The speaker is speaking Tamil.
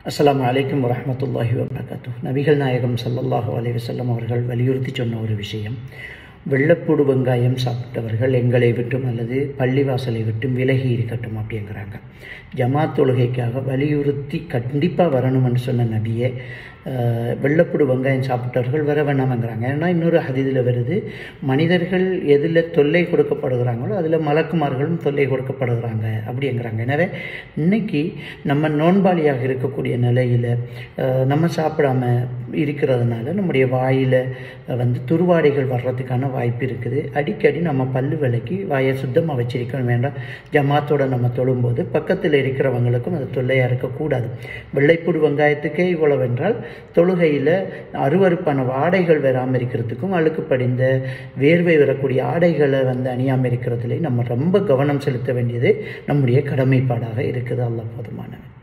அஸ்ஸலாமு அலைக்கும் வரஹ்மத்துல்லாஹி வபரகாத்து நபிகள் நாயகம் ஸல்லல்லாஹு அலைஹி வஸல்லம் அவர்கள் வலியுறுத்தி சொன்ன ஒரு விஷயம் வெள்ளப்பூடு வெங்காயம் சாப்பிட்டவர்கள் எங்களை விட்டும் அல்லது பள்ளிவாசலை விட்டும் விலகி இருக்கட்டும் அப்படிங்கிறாங்க ஜமாத் தொழுகைக்காக வலியுறுத்தி கண்டிப்பாக வரணும்னு சொன்ன நபியே அஹ், வெள்ளப்பூடு வெங்காயம் சாப்பிட்டவர்கள் வர வேணாமங்கிறாங்க ஏன்னா இன்னொரு ஹதீதில் வருது மனிதர்கள் எதில் தொல்லை கொடுக்கப்படுகிறாங்களோ அதில் மலக்குமார்களும் தொல்லை கொடுக்கப்படுகிறாங்க அப்படிங்கிறாங்க எனவே இன்னைக்கு நம்ம நோன்பாளியாக இருக்கக்கூடிய நிலையில் நம்ம சாப்பிடாம இருக்கிறதுனால நம்முடைய வாயில் வந்து துருவாடைகள் வர்றதுக்கான வாய்ப்பு இருக்குது அடிக்கடி நம்ம பல்லு விலைக்கு வாயை சுத்தமாக வச்சிருக்க வேண்டாம் ஜமாத்தோட நம்ம தொழும்போது பக்கத்தில் இருக்கிறவங்களுக்கும் அது தொல்லையாக இருக்கக்கூடாது வெள்ளைப்பூடு வெங்காயத்துக்கே இவ்வளவு என்றால் தொழுகையில் அருவருப்பான ஆடைகள் வராமல் இருக்கிறதுக்கும் அழுக்கு படிந்த வேர்வை வரக்கூடிய ஆடைகளை வந்து அணியாமல் இருக்கிறதுலையும் நம்ம ரொம்ப கவனம் செலுத்த வேண்டியது நம்முடைய கடமைப்பாடாக இருக்குது அல்லாஹ் போதுமானவன்